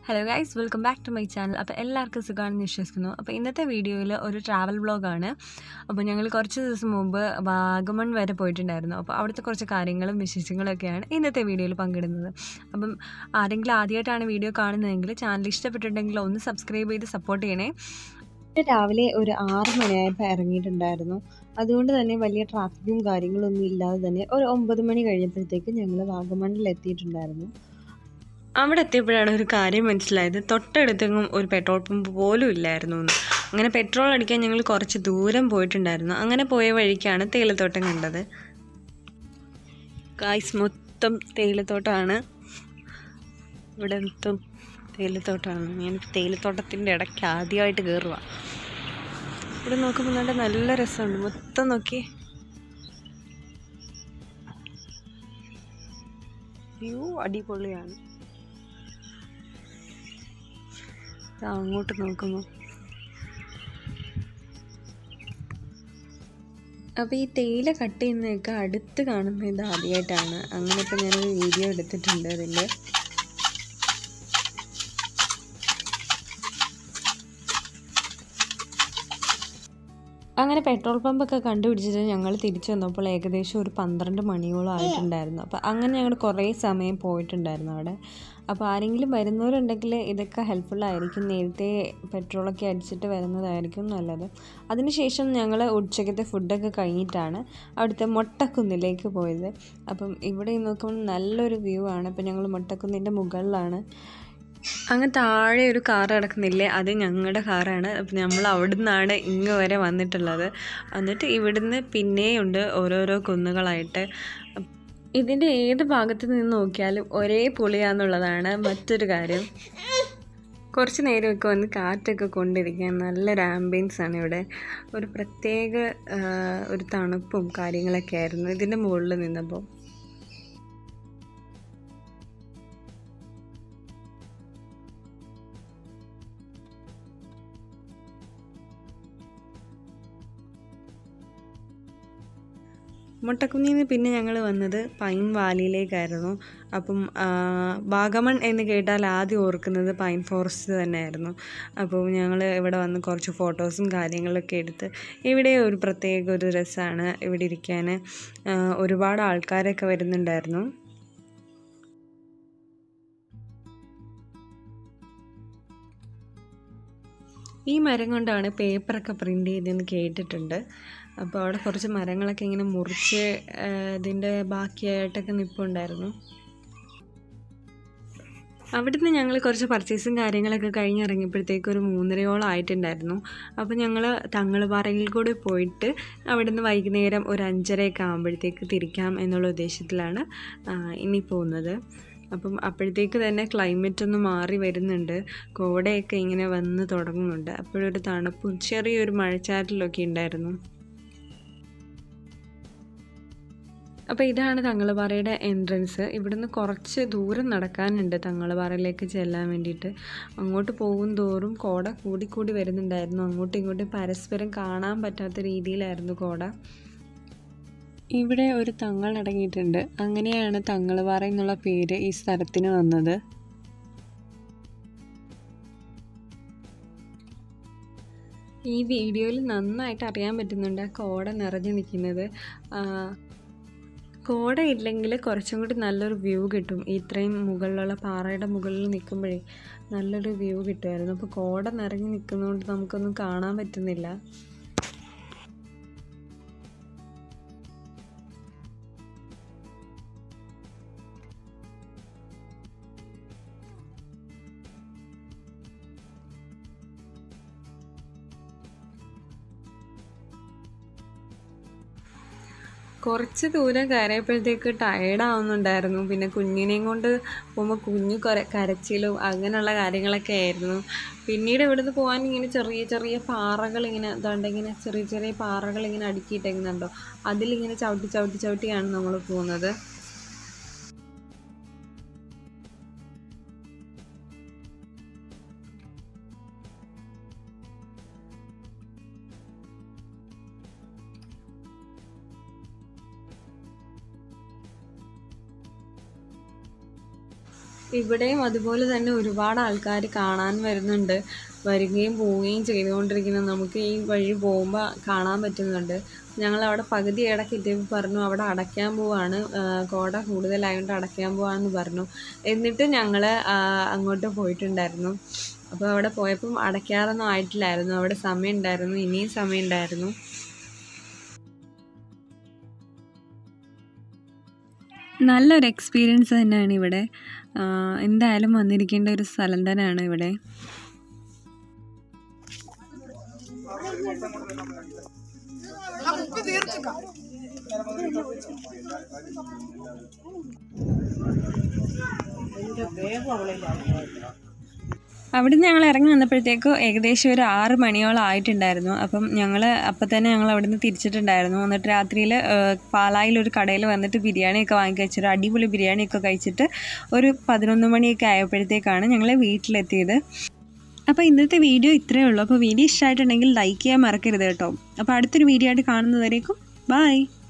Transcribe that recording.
hello guys welcome back to my channel അപ്പോൾ എല്ലാവർക്കും സുഖമാണെന്ന് വിശ്വസിക്കുന്നു അപ്പോൾ ഇന്നത്തെ വീഡിയോയിൽ ഒരു ട്രാവൽ വ്ളോഗാണ് അപ്പോൾ ഞങ്ങൾ കുറച്ച് ദിവസം മുമ്പ് വാഗമൺ വരെ പോയിട്ടുണ്ടായിരുന്നു അപ്പോൾ അവിടുത്തെ കുറച്ച് കാര്യങ്ങളും വിശേഷങ്ങളും ഒക്കെയാണ് ഇന്നത്തെ വീഡിയോയിൽ പങ്കിടുന്നത് അപ്പം ആരെങ്കിലും ആദ്യമായിട്ടാണ് വീഡിയോ കാണുന്നതെങ്കിൽ ചാനൽ ഇഷ്ടപ്പെട്ടിട്ടുണ്ടെങ്കിൽ ഒന്ന് സബ്സ്ക്രൈബ് ചെയ്ത് സപ്പോർട്ട് ചെയ്യണേ രാവിലെ ഒരു ആറ് മണിയായപ്പോൾ ഇറങ്ങിയിട്ടുണ്ടായിരുന്നു അതുകൊണ്ട് തന്നെ വലിയ ട്രാഫിക്കും കാര്യങ്ങളൊന്നും ഇല്ലാതെ തന്നെ ഒരു ഒമ്പത് മണി കഴിഞ്ഞപ്പോഴത്തേക്ക് ഞങ്ങൾ വാഗമണ്ണിൽ എത്തിയിട്ടുണ്ടായിരുന്നു അവിടെ എത്തിയപ്പോഴാണ് ഒരു കാര്യം മനസ്സിലായത് തൊട്ടടുത്തെങ്ങും ഒരു പെട്രോൾ പമ്പ് പോലും ഇല്ലായിരുന്നു എന്ന് അങ്ങനെ പെട്രോൾ അടിക്കാൻ ഞങ്ങൾ കുറച്ച് ദൂരം പോയിട്ടുണ്ടായിരുന്നു അങ്ങനെ പോയ വഴിക്കാണ് തേയിലത്തോട്ടം കണ്ടത് കായ്സ് മൊത്തം തേയിലത്തോട്ടമാണ് ഇവിടെ മൊത്തം തേയിലത്തോട്ടമാണ് ഞാൻ തേയിലത്തോട്ടത്തിൻ്റെ ഇടയ്ക്ക് ആദ്യമായിട്ട് കയറുക ഇവിടെ നോക്കുമ്പോൾ നല്ല നല്ല രസമുണ്ട് മൊത്തം നോക്കി വ്യൂ അടിപൊളിയാണ് ദാ അങ്ങോട്ട് നോക്കുമ്പോൾ അപ്പോൾ ഈ തേയില കട്ട് ചെയ്യുന്നതൊക്കെ അടുത്ത് കാണുന്നത് ഇത് ആദ്യമായിട്ടാണ് അങ്ങനെ ഇപ്പോൾ ഞാനൊരു വീഡിയോ എടുത്തിട്ടുണ്ട് അതിൻ്റെ അങ്ങനെ പെട്രോൾ പമ്പൊക്കെ കണ്ടുപിടിച്ചിട്ട് ഞങ്ങൾ തിരിച്ചു വന്നപ്പോൾ ഏകദേശം ഒരു പന്ത്രണ്ട് മണിയോളം ആയിട്ടുണ്ടായിരുന്നു അപ്പോൾ അങ്ങനെ ഞങ്ങൾ കുറേ സമയം പോയിട്ടുണ്ടായിരുന്നു അവിടെ അപ്പോൾ ആരെങ്കിലും വരുന്നവരുണ്ടെങ്കിൽ ഇതൊക്കെ ഹെൽപ്ഫുൾ ആയിരിക്കും നേരത്തെ പെട്രോളൊക്കെ അടിച്ചിട്ട് വരുന്നതായിരിക്കും നല്ലത് അതിനുശേഷം ഞങ്ങൾ ഉച്ചക്കത്തെ ഫുഡൊക്കെ കഴിഞ്ഞിട്ടാണ് അവിടുത്തെ മൊട്ടക്കുന്നിലേക്ക് പോയത് അപ്പം ഇവിടെ നോക്കുമ്പോൾ നല്ലൊരു വ്യൂ ആണ് അപ്പോൾ ഞങ്ങൾ മൊട്ടക്കുന്നിൻ്റെ മുകളിലാണ് അങ്ങ് താഴെ ഒരു കാർ കിടക്കുന്നില്ലേ അത് ഞങ്ങളുടെ കാറാണ് അപ്പം നമ്മൾ അവിടെ നിന്നാണ് ഇങ്ങ് വരെ വന്നിട്ടുള്ളത് എന്നിട്ട് ഇവിടുന്ന് പിന്നെയുണ്ട് ഓരോരോ കുന്നുകളായിട്ട് ഇതിൻ്റെ ഏത് ഭാഗത്ത് നിന്ന് നോക്കിയാലും ഒരേ പുളിയാന്നുള്ളതാണ് മറ്റൊരു കാര്യം കുറച്ച് നേരമൊക്കെ വന്ന് കാറ്റൊക്കെ കൊണ്ടിരിക്കാൻ നല്ലൊരു ആംബിയൻസ് ആണ് ഇവിടെ ഒരു പ്രത്യേക ഒരു തണുപ്പും കാര്യങ്ങളൊക്കെ ആയിരുന്നു ഇതിൻ്റെ മുകളിൽ നിന്നപ്പോൾ മുട്ടക്കുന്നിൽ നിന്ന് പിന്നെ ഞങ്ങൾ വന്നത് പൈൻ വാലിയിലേക്കായിരുന്നു അപ്പം വാഗമൺ എന്ന് കേട്ടാൽ ആദ്യം ഓർക്കുന്നത് പൈൻ ഫോറസ്റ്റ് തന്നെയായിരുന്നു അപ്പോൾ ഞങ്ങൾ ഇവിടെ വന്ന് കുറച്ച് ഫോട്ടോസും കാര്യങ്ങളൊക്കെ എടുത്ത് ഇവിടെ ഒരു പ്രത്യേക ഒരു രസമാണ് ഇവിടെ ഇരിക്കാൻ ഒരുപാട് ആൾക്കാരൊക്കെ വരുന്നുണ്ടായിരുന്നു ഈ മരം കൊണ്ടാണ് പേപ്പറൊക്കെ പ്രിൻ്റ് ചെയ്തതെന്ന് കേട്ടിട്ടുണ്ട് അപ്പോൾ അവിടെ കുറച്ച് മരങ്ങളൊക്കെ ഇങ്ങനെ മുറിച്ച് ഇതിൻ്റെ ബാക്കിയായിട്ടൊക്കെ നിൽപ്പുണ്ടായിരുന്നു അവിടുന്ന് ഞങ്ങൾ കുറച്ച് പർച്ചേസും കാര്യങ്ങളൊക്കെ കഴിഞ്ഞിറങ്ങിയപ്പോഴത്തേക്ക് ഒരു മൂന്നരയോളം ആയിട്ടുണ്ടായിരുന്നു അപ്പോൾ ഞങ്ങൾ തങ്ങളുപാറയിൽ കൂടെ പോയിട്ട് അവിടുന്ന് വൈകുന്നേരം ഒരു അഞ്ചരയൊക്കെ ആകുമ്പോഴത്തേക്ക് തിരിക്കാം എന്നുള്ള ഉദ്ദേശത്തിലാണ് ഇനി പോകുന്നത് അപ്പം അപ്പോഴത്തേക്ക് തന്നെ ക്ലൈമറ്റ് ഒന്ന് മാറി വരുന്നുണ്ട് കോടയൊക്കെ ഇങ്ങനെ വന്ന് തുടങ്ങുന്നുണ്ട് അപ്പോഴൊരു തണുപ്പും ചെറിയൊരു മഴച്ചാറ്റലൊക്കെ ഉണ്ടായിരുന്നു അപ്പോൾ ഇതാണ് തങ്ങളുപാറയുടെ എൻട്രൻസ് ഇവിടുന്ന് കുറച്ച് ദൂരം നടക്കാനുണ്ട് തങ്ങളുപാറയിലേക്ക് ചെല്ലാൻ വേണ്ടിയിട്ട് അങ്ങോട്ട് പോകും തോറും കോട കൂടി കൂടി വരുന്നുണ്ടായിരുന്നു അങ്ങോട്ടും ഇങ്ങോട്ടും പരസ്പരം കാണാൻ പറ്റാത്ത രീതിയിലായിരുന്നു കോട ഇവിടെ ഒരു തങ്ങൾ അടങ്ങിയിട്ടുണ്ട് അങ്ങനെയാണ് തങ്ങളുപാറ എന്നുള്ള പേര് ഈ സ്ഥലത്തിന് വന്നത് ഈ വീഡിയോയിൽ നന്നായിട്ട് അറിയാൻ പറ്റുന്നുണ്ട് ആ കോട നിറഞ്ഞു നിൽക്കുന്നത് കോട ഇല്ലെങ്കിൽ കുറച്ചും കൂടി നല്ലൊരു വ്യൂ കിട്ടും ഇത്രയും മുകളിലുള്ള പാറയുടെ മുകളിൽ നിൽക്കുമ്പോഴേ നല്ലൊരു വ്യൂ കിട്ടുമായിരുന്നു അപ്പോൾ കോട നിറഞ്ഞു നിൽക്കുന്നതുകൊണ്ട് നമുക്കൊന്നും കാണാൻ പറ്റുന്നില്ല കുറച്ച് ദൂരം കയറിയപ്പോഴത്തേക്ക് ടയേർഡാവുന്നുണ്ടായിരുന്നു പിന്നെ കുഞ്ഞിനെയും കൊണ്ട് പോകുമ്പോൾ കുഞ്ഞു കുറെ കരച്ചിലും അങ്ങനെയുള്ള കാര്യങ്ങളൊക്കെ ആയിരുന്നു പിന്നീട് ഇവിടുന്ന് പോകാൻ ഇങ്ങനെ ചെറിയ ചെറിയ പാറകൾ ഇങ്ങനെ ഇതാണ്ട് ഇങ്ങനെ ചെറിയ ചെറിയ പാറകൾ ഇങ്ങനെ അടുക്കിയിട്ടേക്കുന്നുണ്ടോ അതിലിങ്ങനെ ചവിട്ടി ചവിട്ടി ചവിട്ടിയാണ് നമ്മൾ പോകുന്നത് ഇവിടെയും അതുപോലെ തന്നെ ഒരുപാട് ആൾക്കാർ കാണാൻ വരുന്നുണ്ട് വരികയും പോവുകയും ചെയ്തുകൊണ്ടിരിക്കുന്നത് നമുക്ക് ഈ വഴി പോകുമ്പോൾ കാണാൻ പറ്റുന്നുണ്ട് ഞങ്ങൾ അവിടെ പകുതി ഇടയ്ക്ക് എത്തിയപ്പോൾ പറഞ്ഞു അവിടെ അടയ്ക്കാൻ പോവാണ് ആ, കോട കൂടുതലായതുകൊണ്ട് അടയ്ക്കാൻ പോവാന്ന് പറഞ്ഞു എന്നിട്ട് ഞങ്ങൾ അങ്ങോട്ട് പോയിട്ടുണ്ടായിരുന്നു അപ്പോൾ അവിടെ പോയപ്പം അടയ്ക്കാറൊന്നും ആയിട്ടില്ലായിരുന്നു അവിടെ സമയം ഉണ്ടായിരുന്നു ഇനിയും സമയം ഉണ്ടായിരുന്നു നല്ലൊരു എക്സ്പീരിയൻസ് തന്നെയാണ് ഇവിടെ ആ, എന്തായാലും വന്നിരിക്കേണ്ട ഒരു സ്ഥലം തന്നെയാണ് ഇവിടെ അവിടെ ഞങ്ങൾ ഇറങ്ങി വന്നപ്പോഴത്തേക്ക് ഏകദേശം ഒരു ആറ് മണിയോളം ആയിട്ടുണ്ടായിരുന്നു അപ്പം ഞങ്ങൾ അപ്പം തന്നെ ഞങ്ങൾ അവിടെ നിന്ന് തിരിച്ചിട്ടുണ്ടായിരുന്നു എന്നിട്ട് രാത്രിയിൽ പാലായിൽ ഒരു കടയിൽ വന്നിട്ട് ബിരിയാണിയൊക്കെ വാങ്ങി കഴിച്ചിട്ട് അടിപൊളി ബിരിയാണിയൊക്കെ കഴിച്ചിട്ട് ഒരു പതിനൊന്ന് മണിയൊക്കെ ആയപ്പോഴത്തേക്കാണ് ഞങ്ങൾ വീട്ടിലെത്തിയത് അപ്പോൾ ഇന്നത്തെ വീഡിയോ ഇത്രയേ ഉള്ളൂ അപ്പോൾ വീഡിയോ ഇഷ്ടമായിട്ടുണ്ടെങ്കിൽ ലൈക്ക് ചെയ്യാൻ മറക്കരുത് കേട്ടോ അപ്പോൾ അടുത്തൊരു വീഡിയോ ആയിട്ട് കാണുന്നതായിരിക്കും ബൈ